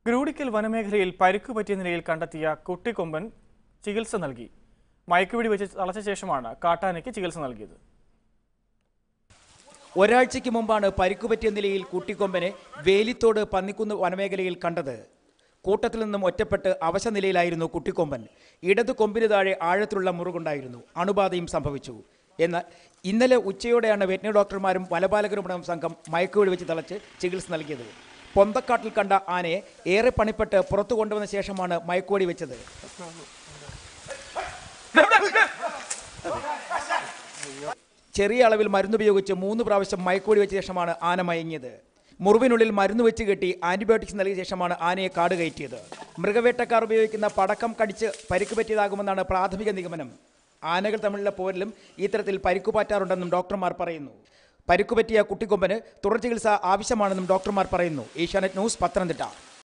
ഗ്രൂഡിക്കൽ വനമേഖലയിൽ പരിക്കു പറ്റിയ നിലയിൽ കണ്ടെത്തിയ കുട്ടിക്കൊമ്പൻ ചികിത്സ നൽകി മയക്കുപിടി വെച്ച് തളച്ച ശേഷമാണ് കാട്ടാനയ്ക്ക് ചികിത്സ നൽകിയത് ഒരാഴ്ചയ്ക്ക് മുമ്പാണ് പരിക്കുപറ്റിയ നിലയിൽ കുട്ടിക്കൊമ്പനെ വേലിത്തോട് പന്നിക്കുന്ന് വനമേഖലയിൽ കണ്ടത് കൂട്ടത്തിൽ നിന്നും ഒറ്റപ്പെട്ട് അവശനിലയിലായിരുന്നു കുട്ടിക്കൊമ്പൻ ഇടതു കൊമ്പിന് താഴെ ആഴത്തിലുള്ള മുറിവുണ്ടായിരുന്നു അണുബാധയും സംഭവിച്ചു എന്നാൽ ഇന്നലെ ഉച്ചയോടെയാണ് വെറ്റിനറി ഡോക്ടർമാരും വനപാലകരുമടങ്ങും സംഘം മയക്കുവെടി വെച്ച് തളച്ച് ചികിത്സ നൽകിയത് പൊന്തക്കാട്ടിൽ കണ്ട ആനയെ ഏറെ പണിപ്പെട്ട് പുറത്തു കൊണ്ടുവന്ന ശേഷമാണ് മയക്കുവെടി വെച്ചത് ചെറിയ അളവിൽ മരുന്നുപയോഗിച്ച് മൂന്ന് പ്രാവശ്യം മയക്കുവെടി വെച്ച ശേഷമാണ് ആന മയങ്ങിയത് മുറിവിനുള്ളിൽ മരുന്ന് വെച്ച് കെട്ടി ആന്റിബയോട്ടിക്സ് നൽകിയ ശേഷമാണ് ആനയെ കാട് കയറ്റിയത് മൃഗവേട്ടക്കാർ ഉപയോഗിക്കുന്ന പടക്കം കടിച്ച് പരിക്ക് പറ്റിയതാകുമെന്നാണ് പ്രാഥമിക നിഗമനം ആനകൾ തമ്മിലുള്ള പോരിലും ഇത്തരത്തിൽ പരിക്കു പറ്റാറുണ്ടെന്നും ഡോക്ടർമാർ പറയുന്നു പരിക്കുപറ്റിയ കുട്ടിക്കൊമ്പന് തുടർ ചികിത്സ ആവശ്യമാണെന്നും ഡോക്ടർമാർ പറയുന്നു ഏഷ്യാനെറ്റ് ന്യൂസ് പത്തനംതിട്ട